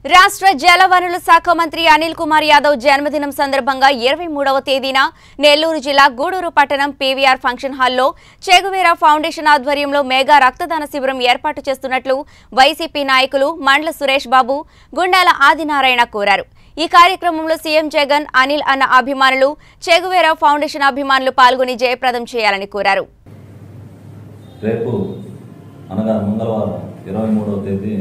రాష్ట్ర జలవనరుల శాఖ మంత్రి అనిల్ కుమార్ యాదవ్ జన్మదినం సందర్భంగా ఇరవై మూడవ తేదీన నెల్లూరు జిల్లా గూడూరు పట్టణం పీవీఆర్ ఫంక్షన్ హాల్లో చెగువేరా ఫౌండేషన్ ఆధ్వర్యంలో మెగా రక్తదాన శిబిరం ఏర్పాటు చేస్తున్నట్లు వైసీపీ నాయకులు మండల సురేష్ బాబు గుండాల ఆదినారాయణ కోరారు ఈ కార్యక్రమంలో సీఎం జగన్ అనిల్ అన్న అభిమానులు చెగువేరా ఫౌండేషన్ అభిమానులు పాల్గొని జయప్రదం చేయాలని కోరారు రేపు అనగా మంగళవారం ఇరవై మూడవ తేదీ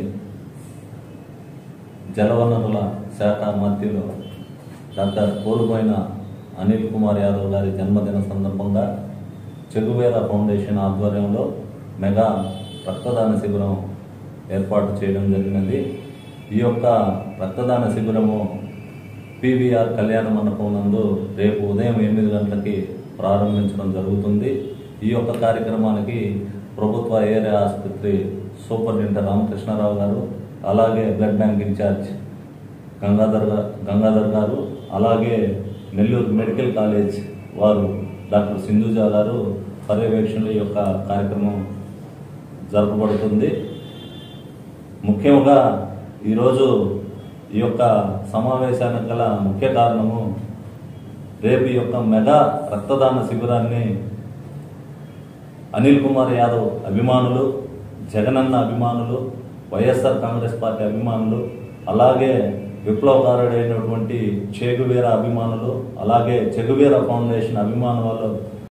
జలవనరుల శాఖ మంత్రులు డాక్టర్ కోల్పోయిన అనిల్ కుమార్ యాదవ్ గారి జన్మదిన సందర్భంగా చెగువేర ఫౌండేషన్ ఆధ్వర్యంలో మెగా రక్తదాన శిబిరం ఏర్పాటు చేయడం జరిగినది ఈ యొక్క రక్తదాన శిబిరము పీవీఆర్ కళ్యాణ మండపం నందు రేపు ఉదయం ఎనిమిది గంటలకి ప్రారంభించడం జరుగుతుంది ఈ యొక్క కార్యక్రమానికి ప్రభుత్వ ఏరియా ఆసుపత్రి సూపరింటెండెంట్ రామకృష్ణారావు గారు అలాగే బ్లడ్ బ్యాంక్ ఇన్ఛార్జ్ గంగాధర్ గా- గంగాధర్ గారు అలాగే నెల్లూరు మెడికల్ కాలేజ్ వారు డాక్టర్ సింధుజ గారు పర్యవేక్షణలో ఈ యొక్క కార్యక్రమం జరపబడుతుంది ముఖ్యంగా ఈరోజు ఈ యొక్క సమావేశానికి గల ముఖ్య కారణము రేపు ఈ యొక్క మెగా రక్తదాన శిబిరాన్ని అనిల్ కుమార్ యాదవ్ అభిమానులు జగనన్న అభిమానులు వైఎస్ఆర్ కాంగ్రెస్ పార్టీ అభిమానులు అలాగే విప్లవకారుడైనటువంటి చేగువీర అభిమానులు అలాగే చెగువీర ఫౌండేషన్ అభిమానులు